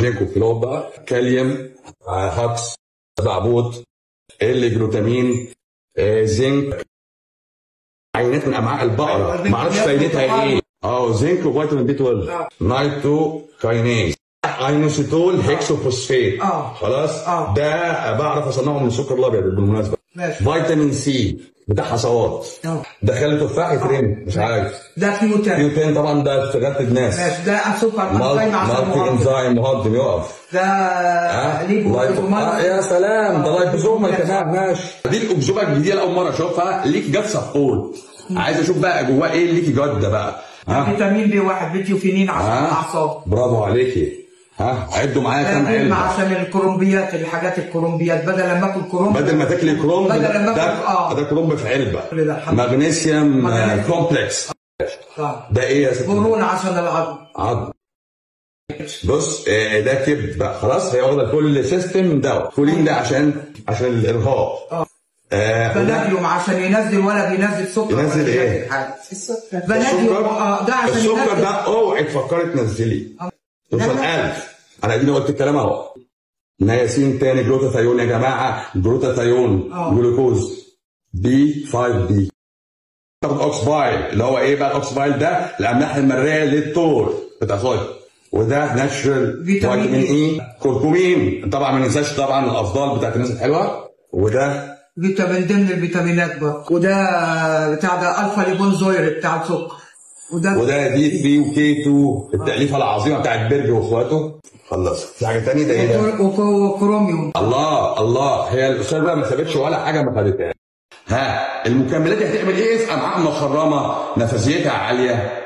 زنك وكلوب بقى كاليوم آه، هاكس بعبوط ال جلوتامين آه، زنك عينات من امعاء البقره ما اعرفش فايدتها ايه اه زنك وفيتامين بي 12 نايترو كاينيز اينوسيتول هيكسوفوسفيت آه. خلاص آه. ده بعرف اصنعه من السكر الابيض بالمناسبه ماشي. فيتامين سي بتاع حصوات آه. دخل تفاح يترم مش عارف ده كيوتين كيوتين طبعا ده اشتغلت الناس ماشي ده سكر انزيم عشان مالتي مهضم. انزيم مهضم يقف ده ها؟ ليبو لايبو- آه يا سلام ده لايبوزوم كمان ماشي دي الاكذوبه الجديده اللي اول مره اشوفها ليك جاد سبورت عايز اشوف بقى جواه ايه ليكي جاد ده بقى ها فيتامين بي واحد فيتيوفينين عشان ها الاعصاب برافو عليكي ها عدوا معايا كام فيتامين علبه عشان الكرومبيات الحاجات الكرومبيات بدل ما اكل كرومب بدل ما تاكلي كرومب بدل ده, ما آكل- ده, آه. ده كرومب في علبه كل ده الحمد مغنيسيوم آه، مغنيسيوم. كومبلكس آه. ده ايه يا ستي برون عشان العظم عظم بص آه، ده كبد بقى خلاص هي واخده كل سيستم دواء كولين ده عشان عشان الارهاق اه آه وده- فاناديوم عشان ينزل ولا بينزل سكر ينزل ولا إيه؟ بينزل حاجه السكر فاناديوم اه ده عشان السكر ينزل ده اوعي تفكري تنزلي توصل لا. 1000 انا اديني قلت الكلام اهو نياسين تاني جلوتاثيون يا جماعه جلوتاثيون آه. جلوكوز بي 5 بي تاخد اوكسبايل اللي هو ايه بقى الاوكسبايل ده الاملاح المريه للطور بتاع صويا وده ناتشرال فيتامين فيتامين اي كركمين طبعا ما ننساش طبعا الافضال بتاعت الناس الحلوه وده فيتامين ضمن الفيتامينات بقى وده بتاع ده الفا ليبونزوير بتاع السكر وده وده دي 3 وكي 2 التأليفة العظيمة بتاعت برج واخواته خلص في حاجة تانية ده ايه ده؟ وكروميوم الله الله هي الأستاذ بقى ما سابتش ولا حاجة ما خدتها ها المكملات دي هتعمل ايه في أمعاء مخرمة نفسيتها عالية